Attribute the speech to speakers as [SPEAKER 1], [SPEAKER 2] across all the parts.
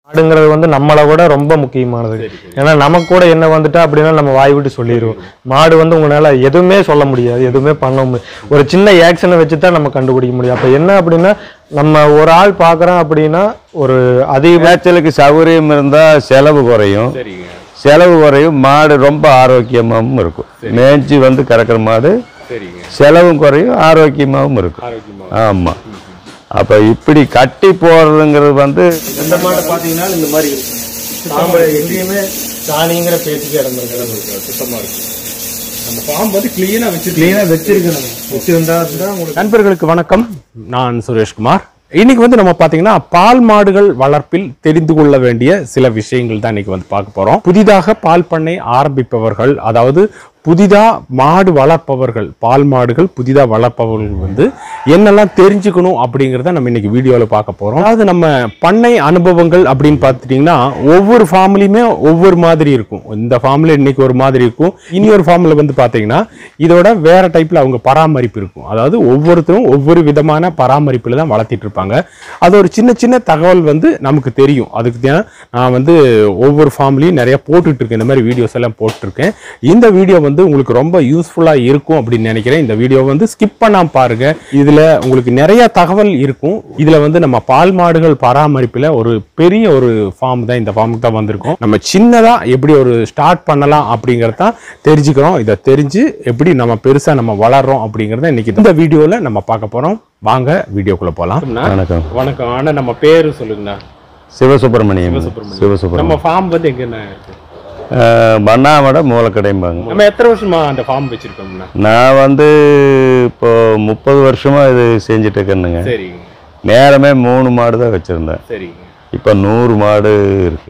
[SPEAKER 1] மாடுங்கிறது வந்து நம்மளை விட ரொம்ப முக்கியமானது ஏன்னா நமக்கு கூட என்ன வந்துட்டா அப்படின்னா நம்ம வாய் விட்டு சொல்லிடுவோம் மாடு வந்து உங்களால எதுவுமே சொல்ல முடியாது எதுவுமே பண்ண முடியாது ஒரு சின்ன ஆக்ஷனை வச்சு தான் நம்ம கண்டுபிடிக்க முடியும் அப்ப என்ன அப்படின்னா நம்ம ஒரு ஆள் பார்க்குறோம் அப்படின்னா ஒரு அதிக
[SPEAKER 2] மேய்ச்சலுக்கு சௌகரியம் இருந்தால் செலவு குறையும்
[SPEAKER 3] சரிங்க
[SPEAKER 2] செலவு குறையும் மாடு ரொம்ப ஆரோக்கியமாகவும் இருக்கும் மேய்ச்சி வந்து கறக்கிற மாடு
[SPEAKER 3] சரிங்க
[SPEAKER 2] செலவும் குறையும் ஆரோக்கியமாகவும் இருக்கும்
[SPEAKER 3] ஆரோக்கியமா
[SPEAKER 2] ஆமாம் அப்போ இப்படி கட்டி போடுறதுங்கிறது வந்து
[SPEAKER 1] எந்த மாடை பார்த்தீங்கன்னா இந்த மாதிரி இருக்கும் நாம எங்கேயுமே சாணிங்கிற பேச்சுக்கு இடம் இருக்கு
[SPEAKER 3] சுத்தமா இருக்கு நம்ம ஃபார்ம் வந்து கிளீனா வச்சு
[SPEAKER 1] கிளீனாக வச்சிருக்கணும் வச்சிருந்தா தான் உங்களுக்கு
[SPEAKER 3] நண்பர்களுக்கு வணக்கம் நான் சுரேஷ்குமார் இன்னைக்கு வந்து நம்ம பாத்தீங்கன்னா பால் மாடுகள் வளர்ப்பில் தெரிந்து கொள்ள வேண்டிய சில விஷயங்கள் தான் இன்னைக்கு வந்து பார்க்க போறோம் புதிதாக பால் பண்ணை ஆரம்பிப்பவர்கள் அதாவது புதிதா மாடு வளர்ப்பவர்கள் பால் மாடுகள் புதிதா வளர்ப்பவர்கள் வந்து என்னெல்லாம் தெரிஞ்சுக்கணும் அப்படிங்கிறத நம்ம இன்னைக்கு வீடியோவில் பார்க்க போறோம் அதாவது நம்ம பண்ணை அனுபவங்கள் அப்படின்னு பார்த்துட்டிங்கன்னா ஒவ்வொரு ஃபார்ம்லையுமே ஒவ்வொரு மாதிரி இருக்கும் இந்த ஃபார்ம்ல இன்னைக்கு ஒரு மாதிரி இருக்கும் இனி ஒரு ஃபார்ம்ல வந்து பார்த்தீங்கன்னா இதோட வேற டைப்ல அவங்க பராமரிப்பு இருக்கும் அதாவது ஒவ்வொருத்தரும் ஒவ்வொரு விதமான பராமரிப்புல தான் வளர்த்திட்டு இருப்பாங்க அது ஒரு சின்ன சின்ன தகவல் வந்து நமக்கு தெரியும் அதுக்கு தான் நான் வந்து ஒவ்வொரு ஃபார்ம்லையும் நிறைய போட்டுட்டு இருக்கேன் இந்த மாதிரி வீடியோஸ் எல்லாம் போட்டிருக்கேன் இந்த வீடியோ வந்து உங்களுக்கு ரொம்ப யூஸ்ஃபுல்லா இருக்கும் அப்படின்னு நினைக்கிறேன் இந்த வீடியோ வந்து ஸ்கிப் பண்ணாம பாருங்க இதுல உங்களுக்கு நிறைய தகவல் இருக்கும் இதுல வந்து நம்ம பால் மாடுகள் பராமரிப்புல ஒரு பெரிய ஒரு ஃபார்ம் தான் இந்த ஃபார்முக்கு தான் வந்திருக்கோம் நம்ம சின்னதா எப்படி ஒரு ஸ்டார்ட் பண்ணலாம் அப்படிங்கறத தான் தெரிஞ்சுக்கிறோம் இதை தெரிஞ்சு எப்படி நம்ம பெருசா நம்ம வளர்றோம் அப்படிங்கறத இன்னைக்கு இந்த வீடியோல நம்ம பார்க்க போறோம் வாங்க வீடியோக்குள்ள போலாம்
[SPEAKER 2] வணக்கம்
[SPEAKER 3] வணக்கம் ஆனா நம்ம பேரு சொல்லுங்கண்ணா
[SPEAKER 2] சிவசுப்பிரமணியம்
[SPEAKER 3] நம்ம
[SPEAKER 2] சிவசுப்பிரமணியம்
[SPEAKER 3] ஃபார்ம் வந்து எங்கண்ணா இருக்கு
[SPEAKER 2] அஹ், பண்ணாமட மூலக்கடைம்பாங்க
[SPEAKER 3] நம்ம எத்தனை வருஷமா அந்த ஃபார்ம் வச்சிருக்கோம்னா
[SPEAKER 2] நான் வந்து இப்போ முப்பது வருஷமா இது செஞ்சுட்டு இருக்கேனுங்க
[SPEAKER 3] சரிங்க
[SPEAKER 2] நேரமே மூணு மாடு தான் வச்சிருந்தேன்
[SPEAKER 3] சரிங்க
[SPEAKER 2] இப்போ நூறு மாடு இருக்கு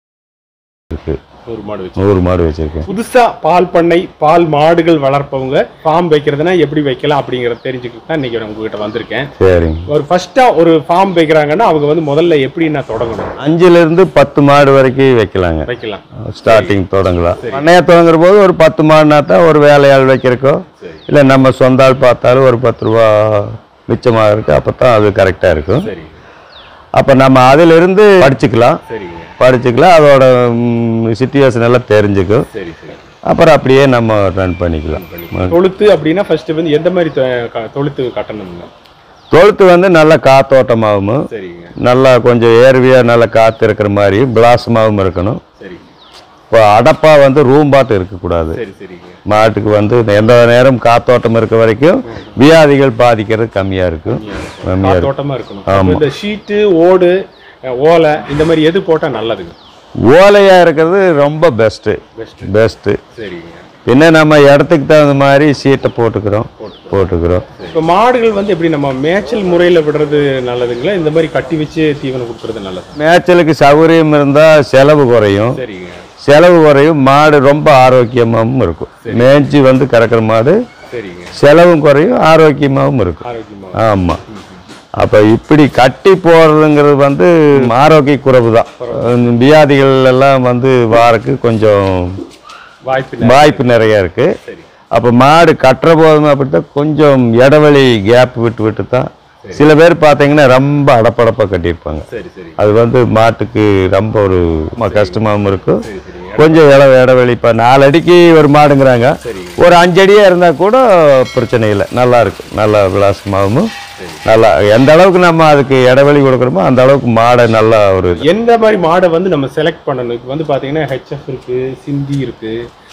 [SPEAKER 3] ஒரு மாடு வச்சு
[SPEAKER 2] நூறு மாடு வச்சிருக்கேன்
[SPEAKER 3] புதுசா பால் பண்ணை பால் மாடுகள் வளர்ப்பவங்க ஃபார்ம் வைக்கிறதுனா எப்படி வைக்கலாம் அப்படிங்கறத தெரிஞ்சுக்கிட்டு தான் இன்னைக்கு நான் உங்ககிட்ட வந்திருக்கேன்
[SPEAKER 2] சரிங்க
[SPEAKER 3] ஒரு ஃபர்ஸ்டா ஒரு ஃபார்ம் வைக்கிறாங்கன்னா அவங்க வந்து முதல்ல எப்படி நான் தொடங்கணும்
[SPEAKER 2] அஞ்சுல இருந்து பத்து மாடு வரைக்கும் வைக்கலாங்க
[SPEAKER 3] வைக்கலாம்
[SPEAKER 2] ஸ்டார்டிங் தொடங்கலாம் பண்ணையா தொடங்குற போது ஒரு பத்து மாடுனா தான் ஒரு வேலையாள் வைக்கிறக்கோ
[SPEAKER 3] சரி
[SPEAKER 2] இல்லை நம்ம சொந்த ஆள் பார்த்தாலும் ஒரு பத்து ரூபா மிச்சமாக இருக்கு அப்போ தான் அது கரெக்டாக இருக்கும்
[SPEAKER 3] சரி
[SPEAKER 2] அப்போ நம்ம அதிலிருந்து படிச்சுக்கலாம்
[SPEAKER 3] சரிங்க
[SPEAKER 2] படிச்சுக்கலாம் அதோட சுச்சுவேஷன் எல்லாம் தெரிஞ்சுக்கும்
[SPEAKER 3] சரி சரி
[SPEAKER 2] அப்புறம் அப்படியே நம்ம ரன் பண்ணிக்கலாம்
[SPEAKER 3] தொழுத்து அப்படின்னா ஃபர்ஸ்ட் வந்து எந்த மாதிரி தொ- க- தொழுத்து கட்டணும்னா
[SPEAKER 2] தொழுத்து வந்து நல்ல காத்தோட்டமாகவும்
[SPEAKER 3] சரிங்க
[SPEAKER 2] நல்லா கொஞ்சம் ஏர்வியாக நல்ல காற்று இருக்கிற மாதிரியும் பிளாசமாகவும் இருக்கணும்
[SPEAKER 3] சரிங்க
[SPEAKER 2] இப்போ அடப்பா வந்து ரூம் பாட்டு இருக்கக்கூடாது
[SPEAKER 3] சரி சரிங்க
[SPEAKER 2] மாட்டுக்கு வந்து எந்த நேரம் காத்தோட்டம் இருக்க வரைக்கும் வியாதிகள் பாதிக்கிறது கம்மியாக இருக்கும் கம்மியாக இருக்கும்
[SPEAKER 3] தோட்டமா இருக்கணும் அப்ப இந்த ஷீட்டு ஓடு அஹ், ஓலை இந்த மாதிரி எது போட்டா நல்லதுங்க
[SPEAKER 2] ஓலையாக இருக்கிறது ரொம்ப பெஸ்ட்டு
[SPEAKER 3] பெஸ்ட்
[SPEAKER 2] பெஸ்ட்டு
[SPEAKER 3] சரிங்க
[SPEAKER 2] பின்ன நம்ம இடத்துக்கு தகுந்த மாதிரி சீட்டை போட்டுக்கிறோம் போட்டுக்கிறோம்
[SPEAKER 3] இப்போ மாடுகள் வந்து எப்படி நம்ம மேய்ச்சல் முறையில் விடுறது நல்லதுங்களா இந்த மாதிரி கட்டி வச்சு தீவனம் கொடுக்கறது நல்லது
[SPEAKER 2] மேய்ச்சலுக்கு சௌகரியம் இருந்தால் செலவு குறையும்
[SPEAKER 3] சரிங்க
[SPEAKER 2] செலவு குறையும் மாடு ரொம்ப ஆரோக்கியமாகவும் இருக்கும் மேய்ச்சி வந்து கறக்கிற மாடு
[SPEAKER 3] சரிங்க
[SPEAKER 2] செலவும் குறையும் ஆரோக்கியமாகவும் இருக்கும்
[SPEAKER 3] ஆரோக்கியமா
[SPEAKER 2] ஆமாம் அப்போ இப்படி கட்டி போடுறதுங்கிறது வந்து ஆரோக்கிய குறைவு தான் வியாதிகள் எல்லாம் வந்து வாரக்கு கொஞ்சம்
[SPEAKER 3] வாய்ப்பு இல்லை.
[SPEAKER 2] வாய்ப்பு நிறைய இருக்கு
[SPEAKER 3] சரி
[SPEAKER 2] அப்போ மாடு கட்டுற போதும் அப்படித்தான் கொஞ்சம் இடைவெளி கேப் விட்டு விட்டு தான் சில பேர் பார்த்தீங்கன்னா ரொம்ப அடப்படப்பாக கட்டியிருப்பாங்க
[SPEAKER 3] சரி சரி
[SPEAKER 2] அது வந்து மாட்டுக்கு ரொம்ப ஒரு ம- கஷ்டமாவும் இருக்கும்
[SPEAKER 3] சரி சரிங்க
[SPEAKER 2] கொஞ்சம் இட இடைவெளி இப்போ நாலு அடிக்கு ஒரு மாடுங்கிறாங்க
[SPEAKER 3] சரி
[SPEAKER 2] ஒரு அஞ்சு அடியாக இருந்தால் கூட பிரச்சனை இல்லை நல்லா இருக்கும் நல்லா விலாசமாகவும் நல்லா எந்த அளவுக்கு நம்ம அதுக்கு இடைவெளி கொடுக்குறோமோ அந்த அளவுக்கு மாடை நல்லா ஒரு இது.
[SPEAKER 3] எந்த மாதிரி மாடை வந்து நம்ம செலக்ட் பண்ணணும் இப்போ வந்து பார்த்தீங்கன்னா ஹெச்எஃப் இருக்கு சிந்தி இருக்கு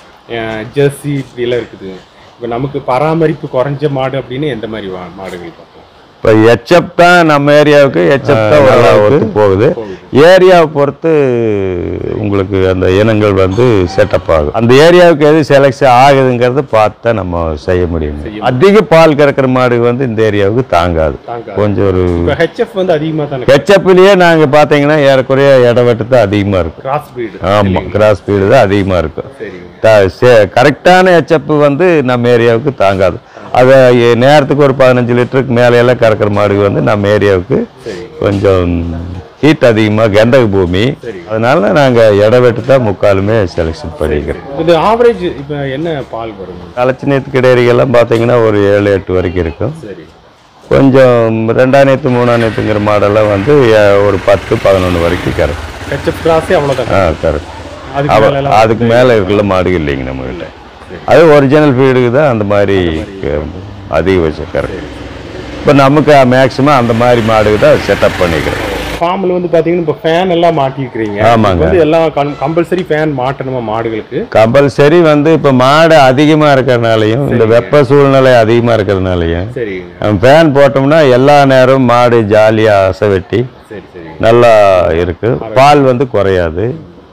[SPEAKER 3] அஹ் ஜெர்சி இப்படிலாம் இருக்குது இப்போ நமக்கு பராமரிப்பு குறைஞ்ச மாடு அப்படின்னு எந்த மாதிரி வா- மாடுகள் பார்ப்போம்
[SPEAKER 2] இப்போ எச்எப் தான் நம்ம ஏரியாவுக்கு எச்எப் தான் நல்லா ஒத்து போகுது
[SPEAKER 3] போகுது.
[SPEAKER 2] ஏரியாவை பொறுத்து உங்களுக்கு அந்த இனங்கள் வந்து செட்டப் ஆகும் அந்த ஏரியாவுக்கு எது செலக்ஷன் ஆகுதுங்கிறத பார்த்து தான் நம்ம செய்ய முடியும் அதிக பால் கறக்கிற மாடு வந்து இந்த ஏரியாவுக்கு தாங்காது
[SPEAKER 3] தாங்காது.
[SPEAKER 2] கொஞ்சம் ஒரு
[SPEAKER 3] இப்போ ஹெச்எஃப் வந்து அதிகமாக தானே
[SPEAKER 2] ஹெச்எப்லேயே நாங்கள் பார்த்தீங்கன்னா ஏறக்குறைய இடவெட்டு தான் அதிகமாக இருக்கும்
[SPEAKER 3] கிராஸ் பிரீடு
[SPEAKER 2] ஆமாம் கிராஸ் ஸ்பீடு தான் அதிகமாக இருக்கும்
[SPEAKER 3] சரிங்க
[SPEAKER 2] கரெக்டான ஹெச்எப் வந்து நம்ம ஏரியாவுக்கு தாங்காது அதை எ- நேரத்துக்கு ஒரு பதினஞ்சு லிட்டருக்கு மேலே எல்லாம் கறக்கிற மாடு வந்து நம்ம ஏரியாவுக்கு
[SPEAKER 3] சரி
[SPEAKER 2] கொஞ்சம் ஹீட் அதிகமாக கந்தக பூமி
[SPEAKER 3] சரி.
[SPEAKER 2] அதனால நாங்கள் இடவெட்டு தான் முக்காலுமே செலெக்ஷன் பண்ணிக்கிறோம்
[SPEAKER 3] இது ஆவரேஜ் இப்போ என்ன பால் வரும்
[SPEAKER 2] கலச்சினத்து கிடையறிகள்லாம் பார்த்தீங்கன்னா ஒரு ஏழு எட்டு வரைக்கும் இருக்கும்
[SPEAKER 3] சரி
[SPEAKER 2] கொஞ்சம் ரெண்டாம் நேற்று மூணாம் நேற்றுங்கிற மாடெல்லாம் வந்து எ- ஒரு பத்து பதினொன்று வரைக்கும் கறக்கும்
[SPEAKER 3] ஹெச்எஃப் கிராஸே அவ்வளோதான்
[SPEAKER 2] ஆ கரெக்ட்
[SPEAKER 3] அதுக்கு மேல எல்லாம்
[SPEAKER 2] அதுக்கு மேலே இருக்குள்ள மாடு இல்லைங்க நம்மகிட்ட அது ஒரிஜினல் ஃபீடுக்கு தான் அந்த மாதிரி க- அதிகபட்சம் கரெக்ட் இப்போ நமக்கு மேக்ஸிமம் அந்த மாதிரி மாடுக்கு தான் செட்டப் பண்ணிக்கிறோம்
[SPEAKER 3] ஃபார்மில் வந்து பார்த்தீங்கன்னா இப்போ ஃபேன் எல்லாம் மாட்டியிருக்கிறீங்க
[SPEAKER 2] ஆமாங்க.
[SPEAKER 3] இப்ப வந்து எல்லாம் கம்பல்சரி ஃபேன் மாட்டணுமா மாடுகளுக்கு
[SPEAKER 2] கம்பல்சரி வந்து இப்போ மாடு அதிகமாக இருக்கிறனாலையும் இந்த வெப்ப சூழ்நிலை அதிகமாக இருக்கிறதுனாலையும்
[SPEAKER 3] சரிங்க
[SPEAKER 2] ஃபேன் போட்டோம்னா எல்லா நேரமும் மாடு ஜாலியாக அசை வெட்டி
[SPEAKER 3] சரி சரி
[SPEAKER 2] நல்லா இருக்கு பால் வந்து குறையாது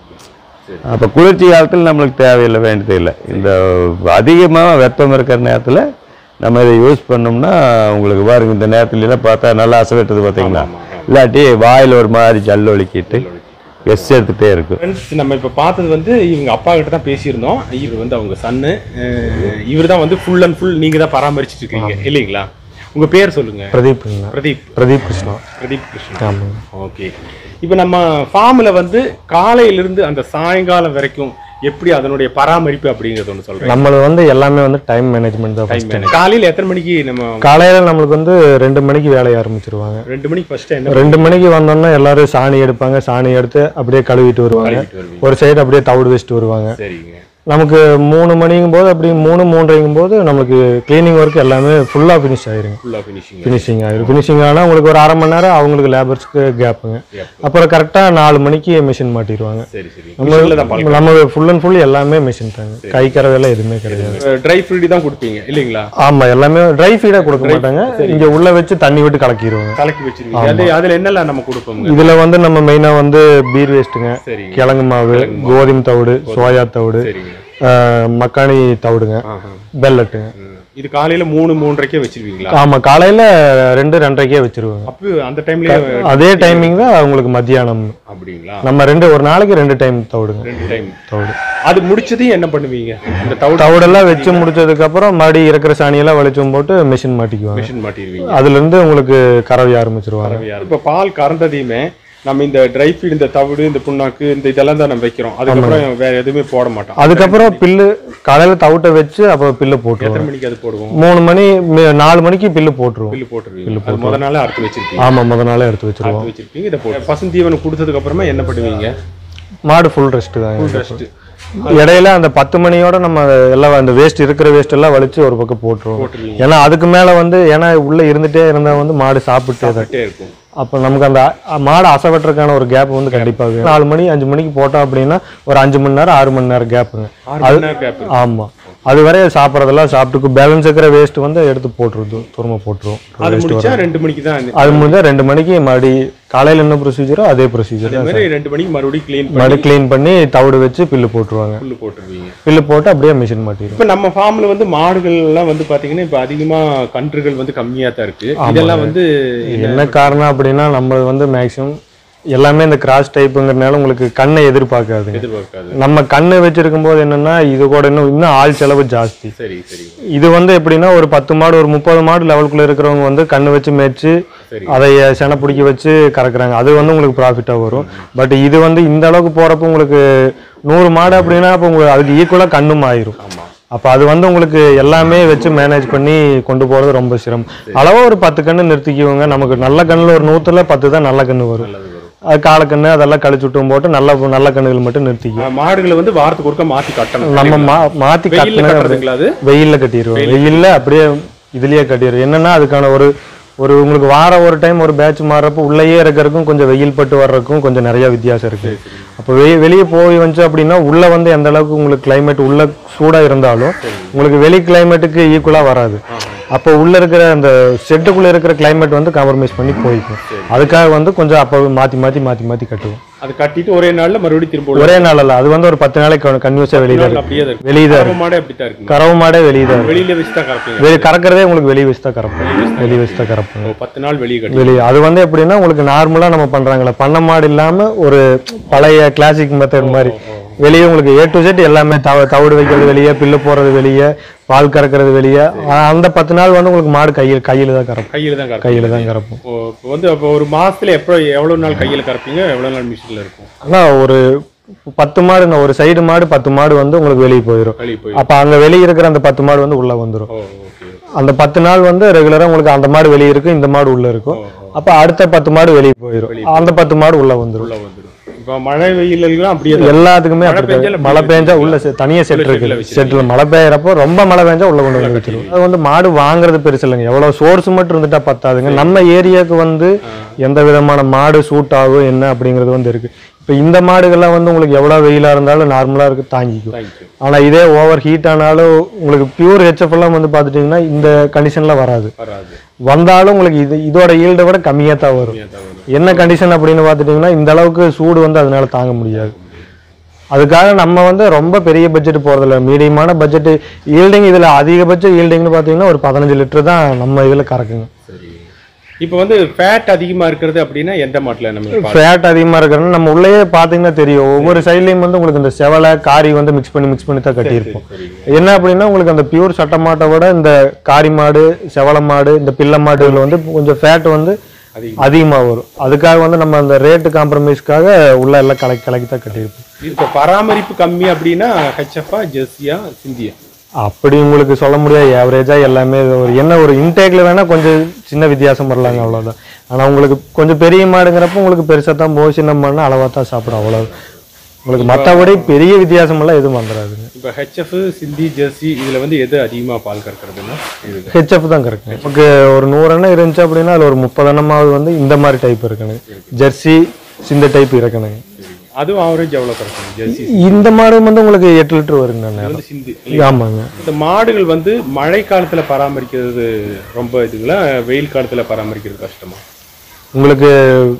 [SPEAKER 2] அப்போ குளிர்ச்சி காலத்தில் நம்மளுக்கு தேவையில்லை வேண்டியதில்லை இந்த அதிகமாக வெப்பம் இருக்கிற நேரத்தில் நம்ம இதை யூஸ் பண்ணோம்னா உங்களுக்கு பாருங்க இந்த நேரத்துல எல்லாம் பார்த்தா நல்லா அசை வெட்டுது பார்த்தீங்களா இல்லாட்டி வாயில் ஒரு மாதிரி ஜல்லு ஒலிக்கிட்டு எஸ் எடுத்துகிட்டே இருக்கும்
[SPEAKER 3] ஃப்ரெண்ட்ஸ் நம்ம இப்போ பார்த்தது வந்து இவங்க அப்பா கிட்ட தான் பேசியிருந்தோம் இவர் வந்து அவங்க சன்னு இவர் தான் வந்து ஃபுல் அண்ட் ஃபுல் நீங்கள் தான் பராமரிச்சிட்டு இருக்கீங்க இல்லைங்களா உங்க பேர் சொல்லுங்க
[SPEAKER 1] பிரதீப்ங்களா
[SPEAKER 3] பிரதீப்
[SPEAKER 1] பிரதீப் கிருஷ்ணா
[SPEAKER 3] பிரதீப் கிருஷ்ணன்
[SPEAKER 1] ஆமாங்க
[SPEAKER 3] ஓகே இப்போ நம்ம ஃபார்மில் வந்து காலையிலிருந்து அந்த சாயங்காலம் வரைக்கும் எப்படி அதனுடைய பராமரிப்பு அப்படிங்கறது ஒன்று சொல்றேன்
[SPEAKER 1] நம்மளது வந்து எல்லாமே வந்து டைம் மேனேஜ்மெண்ட் தான் first.
[SPEAKER 3] காலையில் எத்தனை மணிக்கு நம்ம
[SPEAKER 1] காலையில நம்மளுக்கு வந்து ரெண்டு மணிக்கு வேலையை ஆரம்பிச்சிருவாங்க
[SPEAKER 3] ரெண்டு மணிக்கு ஃபர்ஸ்ட் என்ன
[SPEAKER 1] ரெண்டு மணிக்கு வந்தோம்னா எல்லாரும் சாணி எடுப்பாங்க சாணி எடுத்து அப்படியே கழுவிட்டு வருவாங்க
[SPEAKER 3] பண்ணிட்டு வருவீங்க
[SPEAKER 1] ஒரு சைடு அப்படியே தவிடு வச்சுட்டு வருவாங்க
[SPEAKER 3] சரிங்க
[SPEAKER 1] நமக்கு மூணு மணிங்கும் போது அப்படி மூணு மூன்றைங்கும் போது நமக்கு கிளீனிங் ஒர்க் எல்லாமே ஃபுல்லா ஃபினிஷ் ஆயிருங்க
[SPEAKER 3] ஃபுல்லாக ஃபினிஷிங்
[SPEAKER 1] ஃபினிஷிங் ஆயிரும் ஃபினிஷிங் ஆனால் உங்களுக்கு ஒரு அரை மணி நேரம் அவங்களுக்கு லேபர்ஸ்க்கு கேப்புங்க அப்புறம் கரெக்டாக நாலு மணிக்கு மிஷின் மாட்டிடுவாங்க
[SPEAKER 3] சரி சரி மிஷினில் தான்
[SPEAKER 1] நம்ம நம்ம ஃபுல் அண்ட் ஃபுல் எல்லாமே மிஷின் தாங்க கை கறவையெல்லாம் எதுவுமே கிடையாது
[SPEAKER 3] ட்ரை ஃப்ரீடி தான் கொடுப்பீங்க இல்லைங்களா
[SPEAKER 1] ஆமா எல்லாமே ட்ரை ஃபீடா கொடுக்க மாட்டாங்க இங்க உள்ள வச்சு தண்ணி விட்டு கலக்கிடுவாங்க
[SPEAKER 3] கலக்கி வச்சிருவீங்க அது அதுல என்னெல்லாம் நம்ம கொடுப்போங்க
[SPEAKER 1] இதுல வந்து நம்ம மெயினா வந்து பீர் வேஸ்ட்டுங்க
[SPEAKER 3] சரிங்க
[SPEAKER 1] கிழங்கு மாவு கோதுமை தவிடு சோயா தவிடு
[SPEAKER 3] சரிங்க
[SPEAKER 1] ஆஹ், மக்காணி தவிடுங்க
[SPEAKER 3] ஆஹா.
[SPEAKER 1] பெல்லட்டுங்க
[SPEAKER 3] ம். இது காலையில மூணு மூன்றரைக்கே வச்சிருவீங்களா
[SPEAKER 1] ஆமா காலையில ரெண்டு ரெண்டரைக்கே வச்சிருவாங்க
[SPEAKER 3] அப்போ அந்த டைம்லயே
[SPEAKER 1] அதே டைமிங் தான் உங்களுக்கு மத்தியானம்
[SPEAKER 3] அப்படிங்களா
[SPEAKER 1] நம்ம ரெண்டு ஒரு நாளைக்கு ரெண்டு டைம் தவிடுங்க
[SPEAKER 3] ரெண்டு டைம்
[SPEAKER 1] தவிடு
[SPEAKER 3] அது முடிச்சதையும் என்ன பண்ணுவீங்க இந்த தவிடு
[SPEAKER 1] தவிடெல்லாம் வச்சு முடிச்சதுக்கு அப்புறம் மறுபடியும் இருக்கிற சாணியெல்லாம் வெளிச்சம் போட்டு மிஷின் மாட்டிக்குவாங்க
[SPEAKER 3] மிஷின் மாட்டிடுவீங்க
[SPEAKER 1] அதுல இருந்து உங்களுக்கு கறவை ஆரம்பிச்சிருவாங்க
[SPEAKER 3] இப்ப பால் கறந்ததையுமே நம்ம இந்த ட்ரை ஃபீட் இந்த தவிடு இந்த புண்ணாக்கு இந்த இதெல்லாம் தான் நம்ம வைக்கிறோம் அதுக்கப்புறம் வேற எதுவுமே போட மாட்டோம்
[SPEAKER 1] அதுக்கப்புறம் பில்லு காலையில தவிட்டை வச்சு அப்புறம் பில்லு போட்டுருவோம்
[SPEAKER 3] எத்தனை மணிக்கு அது போடுவோம்
[SPEAKER 1] மூணு மணி மி- நாலு மணிக்கு பில்லு போட்டுருவோம்
[SPEAKER 3] பில்லு போட்டுருவீங்க அது முத நாளே அறுத்து வச்சிருப்பீங்க
[SPEAKER 1] ஆமா முத நாளே எடுத்து வச்சிருவோம்
[SPEAKER 3] அறுத்து வச்சிருப்பீங்க இதை போட்டு பசுந்தீவனம் கொடுத்ததுக்கு அப்புறமா என்ன பண்ணுவீங்க
[SPEAKER 1] மாடு ஃபுல் ரெஸ்ட் தாங்க
[SPEAKER 3] ரெஸ்ட்
[SPEAKER 1] இடையில அந்த பத்து மணியோட நம்ம எல்லாம் அந்த வேஸ்ட் இருக்கிற வேஸ்ட் எல்லாம் வலிச்சு ஒரு பக்கம் போட்டுருவோம்
[SPEAKER 3] போட்டுருவீங்க
[SPEAKER 1] ஏன்னா அதுக்கு மேல வந்து ஏன்னா உள்ள இருந்துட்டே இருந்தா வந்து மாடு சாப்பிட்டே தான்
[SPEAKER 3] சாப்பிட்டே இருக்கும்
[SPEAKER 1] அப்போ நமக்கு அந்த அ- மாடு அசைவட்டுறதுக்கான ஒரு கேப் வந்து கண்டிப்பா வேணும் நாலு மணி அஞ்சு மணிக்கு போட்டோம் அப்படின்னா ஒரு அஞ்சு மணி நேரம் ஆறு மணி நேரம் கேப்புங்க
[SPEAKER 3] ஆறு மணி நேரம் கேப்
[SPEAKER 1] ஆமா அது வரை சாப்பிட்றதெல்லாம் சாப்பிட்டுக்கு பேலன்ஸ் இருக்கிற வேஸ்ட் வந்து எடுத்து போட்டுருது துரும்ப போட்டுருவோம்
[SPEAKER 3] அது முடிச்சா ரெண்டு மணிக்கு தான் இந்த-
[SPEAKER 1] அது முடிஞ்சா ரெண்டு மணிக்கு மறுபடி காலையில என்ன ப்ரொசீஜரோ அதே ப்ரொசீஜர்
[SPEAKER 3] அதே மாதிரி ரெண்டு மணிக்கு மறுபடியும் க்ளீன் பண்ணி
[SPEAKER 1] மறுபடி க்ளீன் பண்ணி தவிடு வச்சு பில்லு போட்டுருவாங்க
[SPEAKER 3] புல்லு போட்டுருவீங்க
[SPEAKER 1] பில்லு போட்டு அப்படியே மிஷின் மாட்டிடும்
[SPEAKER 3] இப்ப நம்ம ஃபார்ம்ல வந்து மாடுகள் எல்லாம் வந்து பாத்தீங்கன்னா இப்ப அதிகமா கன்றுகள் வந்து கம்மியா தான் இருக்கு இதெல்லாம் வந்து
[SPEAKER 1] என்ன காரணம் அப்படின்னா நம்ம வந்து மேக்ஸிமம் எல்லாமே இந்த கிராஸ் டைப்புங்கிறதுனால உங்களுக்கு கண்ணை எதிர்பார்க்காதுங்க
[SPEAKER 3] எதிர்பார்க்காது
[SPEAKER 1] நம்ம கண்ணு வச்சிருக்கும் போது என்னன்னா இது கூட இன்னும் இன்னும் ஆள் செலவு ஜாஸ்தி
[SPEAKER 3] சரி சரி
[SPEAKER 1] இது வந்து எப்படின்னா ஒரு பத்து மாடு ஒரு முப்பது மாடு லெவலுக்குள்ள இருக்கிறவங்க வந்து கண்ணு வச்சு மேய்ச்சு
[SPEAKER 3] சரி.
[SPEAKER 1] அதை செனை பிடிக்க வச்சு கறக்குறாங்க அது வந்து உங்களுக்கு ப்ராஃபிட்டா வரும் பட் இது வந்து இந்த அளவுக்கு போறப்ப உங்களுக்கு நூறு மாடு அப்படின்னா அப்போ உங்களுக்கு அதுக்கு ஈக்குவலா கண்ணும் ஆயிரும்
[SPEAKER 3] ஆமா
[SPEAKER 1] அப்ப அது வந்து உங்களுக்கு எல்லாமே வச்சு மேனேஜ் பண்ணி கொண்டு போறது ரொம்ப சிரமம் அளவா ஒரு பத்து கண்ணு நிறுத்திக்குவோங்க நமக்கு நல்ல கண்ணுல ஒரு நூத்துல பத்து தான் நல்ல கண்ணு வரும்
[SPEAKER 3] நல்லது வரும்
[SPEAKER 1] அது காலக்கண்ணு அதெல்லாம் கழிச்சு விட்டும் போட்டு நல்ல நல்ல கண்ணுகள் மட்டும் நிறுத்திக்குவோம்
[SPEAKER 3] ஆஹ் மாடுகளை வந்து வாரத்துக்கு ஒருக்கா மாத்தி கட்டணும்
[SPEAKER 1] நம்ம மா மாத்தி
[SPEAKER 3] வெயில்ல
[SPEAKER 1] கட்டின
[SPEAKER 3] கட்டுறதுங்களா அது
[SPEAKER 1] வெயில்ல கட்டிடுவோம் வெயில்ல அப்படியே இதுலயே கட்டிடுவோம் என்னன்னா அதுக்கான ஒரு ஒரு உங்களுக்கு வாரம் ஒரு டைம் ஒரு பேட்ச் மாறுறப்போ உள்ளேயே இருக்கிறதுக்கும் கொஞ்சம் வெயில் பட்டு வர்றதுக்கும் கொஞ்சம் நிறைய வித்தியாசம் இருக்கு அப்போ வெ வெளியே போய் வந்துச்சு அப்படின்னா உள்ள வந்து எந்த அளவுக்கு உங்களுக்கு கிளைமேட் உள்ள சூடா இருந்தாலும் உங்களுக்கு வெளி கிளைமேட்டுக்கு ஈக்குவலா வராது அப்போ உள்ள இருக்கிற அந்த செட்டுக்குள்ள இருக்கிற கிளைமேட் வந்து காம்ப்ரமைஸ் பண்ணி போய்க்கும் அதுக்காக வந்து கொஞ்சம் அப்போ மாத்தி மாத்தி மாத்தி மாத்தி கட்டுவோம்
[SPEAKER 3] அது கட்டிட்டு ஒரே நாள்ல மறுபடியும் திரும்ப உள்ள
[SPEAKER 1] ஒரே நாள் அல்ல அது வந்து ஒரு பத்து நாளைக்கு கன்யூஸா வெளியே தான் இருக்கு
[SPEAKER 3] அப்படியே தான் இருக்கு
[SPEAKER 1] வெளியே தான்
[SPEAKER 3] கறவை மாடே அப்படித்தான் இருக்குங்க
[SPEAKER 1] கறவு மாடே வெளியே தான் இருக்கு
[SPEAKER 3] வெளியில வச்சு தான் கறப்பீங்க
[SPEAKER 1] வெளியே கறக்கிறதே உங்களுக்கு வெளியே வச்சு தான் கறப்போம் வெளியே வச்சு தான் கறப்போம்
[SPEAKER 3] ஓ, பத்து நாள் வெளியே கட்டி
[SPEAKER 1] வெளியே அது வந்து எப்படின்னா உங்களுக்கு நார்மலா நம்ம பண்றாங்களே பண்ண மாடு இல்லாம ஒரு பழைய கிளாசிக் மெத்தட் மாதிரி வெளியே உங்களுக்கு ஏ டு செட் எல்லாமே தவ தவிடு வைக்கிறது வெளியே பில்லு போறது வெளியே பால் கறக்கிறது வெளியே ஆ- அந்த பத்து நாள் வந்து உங்களுக்கு மாடு கையில் கையில தான் கறப்போம்
[SPEAKER 3] கையில தான் கறப்பீங்க
[SPEAKER 1] கையில தான் கறப்போம்
[SPEAKER 3] ஓ, இப்போ வந்து அப்போ ஒரு மாசத்துல எப்போ எவ்வளவு நாள் கையில கறப்பீங்க எவ்வளவு நாள் மிஷின்ல இருக்கும்
[SPEAKER 1] ஆனா ஒரு பத்து மாடு இந்த ஒரு சைடு மாடு பத்து மாடு வந்து உங்களுக்கு வெளியே போயிடும்
[SPEAKER 3] வெளியே போய்
[SPEAKER 1] அப்ப அங்க வெளியே இருக்கிற அந்த பத்து மாடு வந்து உள்ள வந்துரும்
[SPEAKER 3] ஓ ஓகே
[SPEAKER 1] அந்த பத்து நாள் வந்து ரெகுலரா உங்களுக்கு அந்த மாடு வெளியே இருக்கும் இந்த மாடு உள்ள இருக்கும் அப்ப அடுத்த பத்து மாடு வெளியே போயிடும் அந்த பத்து மாடு உள்ள வந்துரும்
[SPEAKER 3] உள்ள வந்துடும் இப்போ மழை வெயிலெல்லாம் அப்படியே தான்.
[SPEAKER 1] எல்லாத்துக்குமே
[SPEAKER 3] மழை
[SPEAKER 1] அப்படி
[SPEAKER 3] பெஞ்சாலும்
[SPEAKER 1] தான். மழை பெஞ்சா உள்ள செ- தனியா செட்
[SPEAKER 3] உள்ள
[SPEAKER 1] இருக்கு
[SPEAKER 3] shed ல வச்சிருக்கீங்க.
[SPEAKER 1] செட்டில் மழை பெய்யறப்போ ரொம்ப மழை பெஞ்சா உள்ள கொண்டு வந்து வச்சிருவோம் அது வந்து மாடு வாங்குறது பெருசு இல்லைங்க எவ்வளவு சோர்ஸ் மட்டும் இருந்துட்டா பத்தாதுங்க நம்ம ஏரியாவுக்கு வந்து எந்த விதமான மாடு சூட் ஆகும் என்ன அப்படிங்கிறது வந்து இருக்கு இப்போ இந்த மாடுகள்லாம் வந்து உங்களுக்கு எவ்வளவு வெயிலா இருந்தாலும் நார்மலா இருக்கு தாங்கிக்கும்
[SPEAKER 3] தேங்க்யூ
[SPEAKER 1] ஆனா இதே ஓவர் ஹீட் ஆனாலும் உங்களுக்கு பியூர் ஹெச்எஃப் எல்லாம் வந்து பாத்துட்டீங்கன்னா இந்த கண்டிஷன்ல வராது
[SPEAKER 3] வராது
[SPEAKER 1] வந்தாலும் உங்களுக்கு இது இதோட ஈல்டை விட கம்மியா தான் வரும்
[SPEAKER 3] தான் வரும்.
[SPEAKER 1] என்ன கண்டிஷன் அப்படின்னு பார்த்துட்டிங்கன்னா இந்த அளவுக்கு சூடு வந்து அதனால தாங்க முடியாது அதுக்காக நம்ம வந்து ரொம்ப பெரிய பட்ஜெட் போறதில்ல மீடியமான பட்ஜெட் ஈல்டிங் இதுல அதிகபட்ச ஈல்டிங்னு பார்த்தீங்கன்னா ஒரு பதினஞ்சு லிட்டர் தான் நம்ம இதுல கறக்குங்க
[SPEAKER 3] சரி இப்போ வந்து ஃபேட் அதிகமா இருக்கிறது அப்படின்னா எந்த மாட்டில் நம்ம பார்க்கலாம்?
[SPEAKER 1] ஃபேட் அதிகமா இருக்கிறது நம்ம உள்ளேயே பார்த்தீங்கன்னா தெரியும் ஒவ்வொரு சைட்லையும் வந்து உங்களுக்கு இந்த செவலை காரி வந்து மிக்ஸ் பண்ணி மிக்ஸ் பண்ணி தான் கட்டியிருப்போம் என்ன அப்படின்னா உங்களுக்கு அந்த பியூர் சட்ட மாட்டை விட இந்த காரி மாடு செவலை மாடு இந்த பிள்ளை மாடுகள் வந்து கொஞ்சம் ஃபேட் வந்து
[SPEAKER 3] அதிகம்.
[SPEAKER 1] அதிகமாக வரும் அதுக்காக வந்து நம்ம அந்த ரேட்டு காம்ப்ரமைஸ்க்காக உள்ள எல்லாம் கலக்கி கலக்கி தான் கட்டியிருப்போம்
[SPEAKER 3] இப்போ பராமரிப்பு கம்மி அப்படின்னா ஹெச்எஃப்ஆ ஜெர்சியா சிந்தியா
[SPEAKER 1] அப்படி உங்களுக்கு சொல்ல முடியாது ஏவரேஜா எல்லாமே இது ஒரு என்ன ஒரு இன்டேக்ல வேணா கொஞ்சம் சின்ன வித்தியாசம் வரலாங்க அவ்வளவுதான் ஆனா உங்களுக்கு கொஞ்சம் பெரிய மாடுங்கிறப்ப உங்களுக்கு பெருசா தான் போகும் சின்ன மாடுனா அளவா தான் சாப்பிடும் அவ்வளவு உங்களுக்கு மற்றபடி பெரிய வித்தியாசம் எல்லாம் எதுவும் வந்துடாதுங்க
[SPEAKER 3] இப்போ ஹெச்எஃப் சிந்தி ஜெர்சி இதுல வந்து எது அதிகமா பால் கறக்கிறதுன்னா இது
[SPEAKER 1] ஹெச்எஃப் தான் கரெக்ட் நமக்கு ஒரு நூறு எண்ணெய் இருந்துச்சு அப்படின்னா அதுல ஒரு முப்பது எண்ணமாவது வந்து இந்த மாதிரி டைப் இருக்கணும் ஜெர்சி இந்த டைப் இருக்கணுங்க
[SPEAKER 3] அதுவும் ஆவரேஜ் எவ்வளோ கறக்கணும் ஜெர்சி
[SPEAKER 1] இந்த மாடு வந்து உங்களுக்கு எட்டு லிட்டர் வருங்க
[SPEAKER 3] இது
[SPEAKER 1] நேரம்
[SPEAKER 3] வந்து சிந்து
[SPEAKER 1] ஆமாங்க
[SPEAKER 3] இந்த மாடுகள் வந்து மழை காலத்துல பராமரிக்கிறது ரொம்ப இதுங்களா வெயில் காலத்துல பராமரிக்கிறது கஷ்டமா
[SPEAKER 1] உங்களுக்கு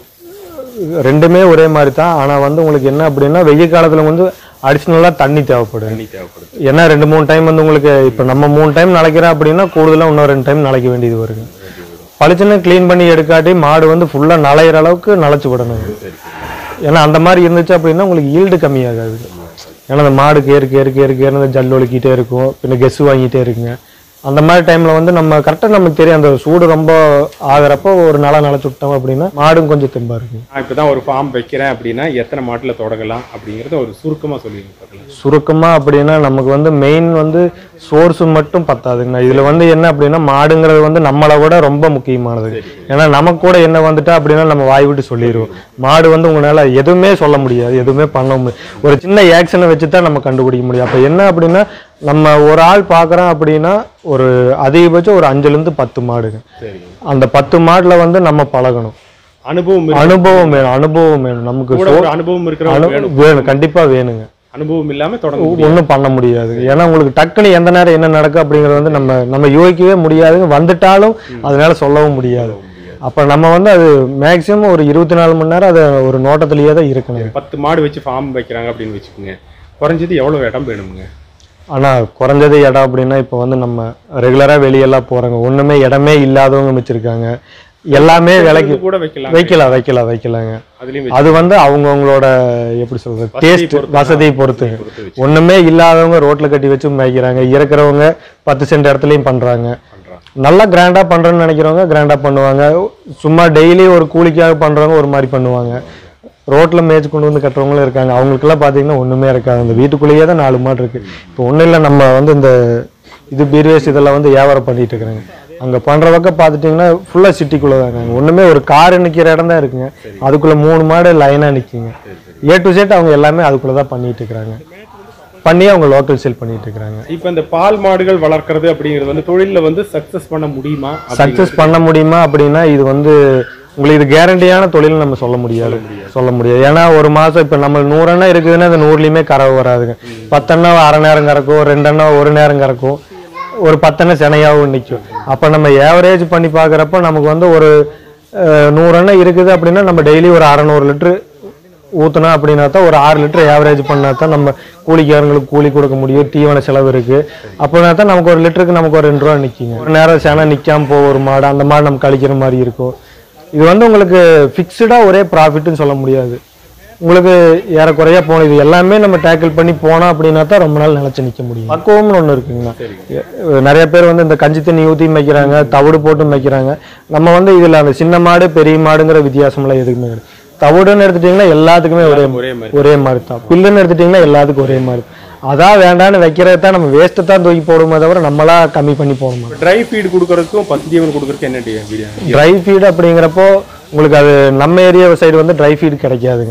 [SPEAKER 1] ரெண்டுமே ஒரே மாதிரி தான் ஆனா வந்து உங்களுக்கு என்ன அப்படின்னா வெயில் காலத்துல வந்து அடிஷ்னலா தண்ணி தேவைப்படும்
[SPEAKER 3] தண்ணி தேவைப்படுது
[SPEAKER 1] ஏன்னா ரெண்டு மூணு டைம் வந்து உங்களுக்கு இப்போ நம்ம மூணு டைம் நனைக்கிறோம் அப்படின்னா கூடுதலா இன்னும் ரெண்டு டைம் நனைக்க வேண்டியது வருங்க பளிச்சுன்னு க்ளீன் பண்ணி எடுக்காட்டி மாடு வந்து ஃபுல்லா நலையிற அளவுக்கு நனைச்சு விடணும் ஏன்னா அந்த மாதிரி இருந்துச்சு அப்படின்னா உங்களுக்கு ஈல்டு கம்மியாகாது ஏன்னா அந்த மாடு கேறு கேறு கேறு கேறு அந்த ஜல்லு ஒழுக்கிட்டே இருக்கும் பின்ன கெஸ் வாங்கிட்டே இருக்குங்க அந்த மாதிரி டைம்ல வந்து நம்ம கரெக்டாக நமக்கு தெரியும் அந்த சூடு ரொம்ப ஆகிறப்போ ஒரு நாளா நனைச்சு விட்டோம் அப்படின்னா மாடும் கொஞ்சம் தெம்பா இருக்கும்
[SPEAKER 3] நான் இப்பதான் ஒரு ஃபார்ம் வைக்கிறேன் அப்படின்னா எத்தனை மாட்டுல தொடங்கலாம் அப்படிங்கறத ஒரு சுருக்கமா சொல்லிடுங்க பார்க்கலாம்
[SPEAKER 1] சுருக்கமா அப்படின்னா நமக்கு வந்து மெயின் வந்து சோர்ஸ் மட்டும் பத்தாதுங்கண்ணா இதுல வந்து என்ன அப்படின்னா மாடுங்கிறது வந்து நம்மளை விட ரொம்ப முக்கியமானது ஏன்னா நமக்கு கூட என்ன வந்துட்டா அப்படின்னா நம்ம வாய் விட்டு சொல்லிடுவோம் மாடு வந்து உங்களால எதுவுமே சொல்ல முடியாது எதுவுமே பண்ண முடியாது ஒரு சின்ன ஆக்ஷனை வச்சு தான் நம்ம கண்டுபிடிக்க முடியும் அப்ப என்ன அப்படின்னா நம்ம ஒரு ஆள் பார்க்குறோம் அப்படின்னா ஒரு அதிகபட்சம் ஒரு அஞ்சுல இருந்து பத்து மாடுங்க
[SPEAKER 3] சரி
[SPEAKER 1] அந்த பத்து மாடுல வந்து நம்ம பழகணும்
[SPEAKER 3] அனுபவம் இருக்கு.
[SPEAKER 1] அனுபவம் வேணும் அனுபவம் வேணும் நமக்கு
[SPEAKER 3] கூட
[SPEAKER 1] சோ-
[SPEAKER 3] ஒரு அனுபவம் இருக்கிறவங்க
[SPEAKER 1] அனு-
[SPEAKER 3] வேணும்
[SPEAKER 1] வேணும் கண்டிப்பா வேணுங்க
[SPEAKER 3] அனுபவம் இல்லாம தொடங்க முடியாது.
[SPEAKER 1] ஒன்றும் பண்ண முடியாது ஏன்னா உங்களுக்கு டக்குன்னு எந்த நேரம் என்ன நடக்கும் அப்படிங்கறது வந்து நம்ம நம்ம யோசிக்கவே முடியாதுங்க வந்துட்டாலும் அதனால சொல்லவும் முடியாது அப்ப நம்ம வந்து அது மேக்சிமம் ஒரு இருபத்தி நாலு மணி நேரம் அதை ஒரு நோட்டத்திலேயே தான் இருக்கணும்
[SPEAKER 3] பத்து மாடு வச்சு ஃபார்ம் வைக்கிறாங்க அப்படின்னு வச்சுக்கோங்க குறைஞ்சது எவ்வளவு இடம் வேணுமுங்க
[SPEAKER 1] ஆனா குறைஞ்சது இடம் அப்படின்னா இப்போ வந்து நம்ம ரெகுலரா வெளியெல்லாம் போறோங்க ஒண்ணுமே இடமே இல்லாதவங்க வச்சிருக்காங்க எல்லாமே விலைக்கு
[SPEAKER 3] இது கூட வைக்கலாம்
[SPEAKER 1] வைக்கலாம் வைக்கலாம் வைக்கலாங்க
[SPEAKER 3] அதுலயும்
[SPEAKER 1] அது வந்து அவங்கவுங்களோட எப்படி சொல்றது டேஸ்ட்
[SPEAKER 3] பொறுத்து
[SPEAKER 1] வசதியை பொறுத்துங்க
[SPEAKER 3] பொறுத்து வச்சு
[SPEAKER 1] ஒண்ணுமே இல்லாதவங்க ரோட்ல கட்டி வச்சு மேய்க்கிறாங்க இருக்கிறவங்க பத்து சென்ட் இடத்துலயும் பண்றாங்க
[SPEAKER 3] பண்றாங்க
[SPEAKER 1] நல்லா கிராண்டா பண்றேன்னு நினைக்கிறவங்க கிராண்டா பண்ணுவாங்க சும்மா டெய்லி ஒரு கூலிக்காக பண்றவங்க ஒரு மாதிரி பண்ணுவாங்க ரோட்ல மேய்ச்சி கொண்டு வந்து கட்டுறவங்களும் இருக்காங்க அவங்களுக்கெல்லாம் பாத்தீங்கன்னா ஒண்ணுமே இருக்காது அந்த வீட்டுக்குள்ளேயே தான் நாலு மாடு இருக்கு இப்போ ஒண்ணும் இல்லை நம்ம வந்து இந்த இது பீர்வேஸ் இதெல்லாம் வந்து வியாபாரம் பண்ணிட்டு இருக்கிறாங்க அங்க பண்ற பக்கம் பார்த்துட்டீங்கன்னா ஃபுல்லா சிட்டிக்குள்ள தான் இருக்காங்க ஒண்ணுமே ஒரு கார் நிக்கிற இடம் தான் இருக்குங்க அதுக்குள்ள மூணு மாடு லைனா நிக்குங்க ஏ டு செட் அவங்க எல்லாமே அதுக்குள்ள தான் பண்ணிட்டு இருக்கிறாங்க பண்ணி அவங்க லோக்கல் சேல் பண்ணிட்டு இருக்கிறாங்க
[SPEAKER 3] இப்ப இந்த பால் மாடுகள் வளர்க்கறது அப்படிங்கிறது வந்து தொழில்ல வந்து சக்சஸ் பண்ண முடியுமா
[SPEAKER 1] சக்சஸ் பண்ண முடியுமா அப்படின்னா இது வந்து உங்களுக்கு இது கேரண்டியான தொழில் நம்ம சொல்ல முடியாது சொல்ல முடியாது ஏன்னா ஒரு மாசம் இப்ப நம்ம நூறெண்ணா இருக்குதுன்னா அந்த நூறுலயுமே கறவை வராதுங்க பத்தெண்ணா அரை நேரம் கறக்கும் ரெண்டெண்ணா ஒரு நேரம் கறக்கும் ஒரு பத்தெண்ணா செனையாவும் நிற்கும் அப்ப நம்ம ஏவரேஜ் பண்ணி பார்க்குறப்ப நமக்கு வந்து ஒரு அஹ், நூறெண்ணா இருக்குது அப்படின்னா நம்ம டெய்லி ஒரு அறநூறு லிட்டரு ஊத்துனா அப்படின்னா தான் ஒரு ஆறு லிட்டர் ஏவரேஜ் பண்ணா தான் நம்ம கூலிக்காரங்களுக்கு கூலி கொடுக்க முடியும் தீவன செலவு இருக்கு அப்படின்னா தான் நமக்கு ஒரு லிட்டருக்கு நமக்கு ஒரு ரெண்டு ரூபா நிற்கிங்க ஒரு நேரம் சேனா நிற்காம போக ஒரு மாடு அந்த மாடு நம்ம கழிக்கிற மாதிரி இருக்கும் இது வந்து உங்களுக்கு ஃபிக்ஸ்டாக ஒரே ப்ராஃபிட்னு சொல்ல முடியாது உங்களுக்கு ஏறக்குறைய போன இது எல்லாமே நம்ம டேக்கிள் பண்ணி போனோம் அப்படின்னா தான் ரொம்ப நாள் நிலைச்சு நிற்க முடியும் பக்குவம்னு ஒன்று இருக்குங்கண்ணா எ- நிறைய பேர் வந்து இந்த கஞ்சி தண்ணி ஊற்றி வைக்கிறாங்க தவிடு போட்டு வைக்கிறாங்க நம்ம வந்து இதில் அந்த சின்ன மாடு பெரிய மாடுங்கிற வித்தியாசம்லாம் எதுக்குமே கிடையாது தவிடுன்னு எடுத்துட்டிங்கன்னா எல்லாத்துக்குமே ஒரே
[SPEAKER 3] ஒரே மாதிரி
[SPEAKER 1] ஒரே மாதிரி தான் பில்லுன்னு எடுத்துட்டிங்கன்னா எல்லாத்துக்கும் ஒரே மாதிரி அதான் வேண்டான்னு வைக்கிறது தான் நம்ம வேஸ்ட்டை தான் தூக்கி போடுமே தவிர நம்மளா கம்மி பண்ணி போகணும்
[SPEAKER 3] ட்ரை ஃபீட் கொடுக்கறதுக்கும் பசுந்தீவனம் கொடுக்கறதுக்கு என்ன டி-
[SPEAKER 1] ட்ரை ஃபீட் அப்படிங்கிறப்போ உங்களுக்கு அது நம்ம ஏரியா சைடு வந்து ட்ரை ஃபீட் கிடைக்காதுங்க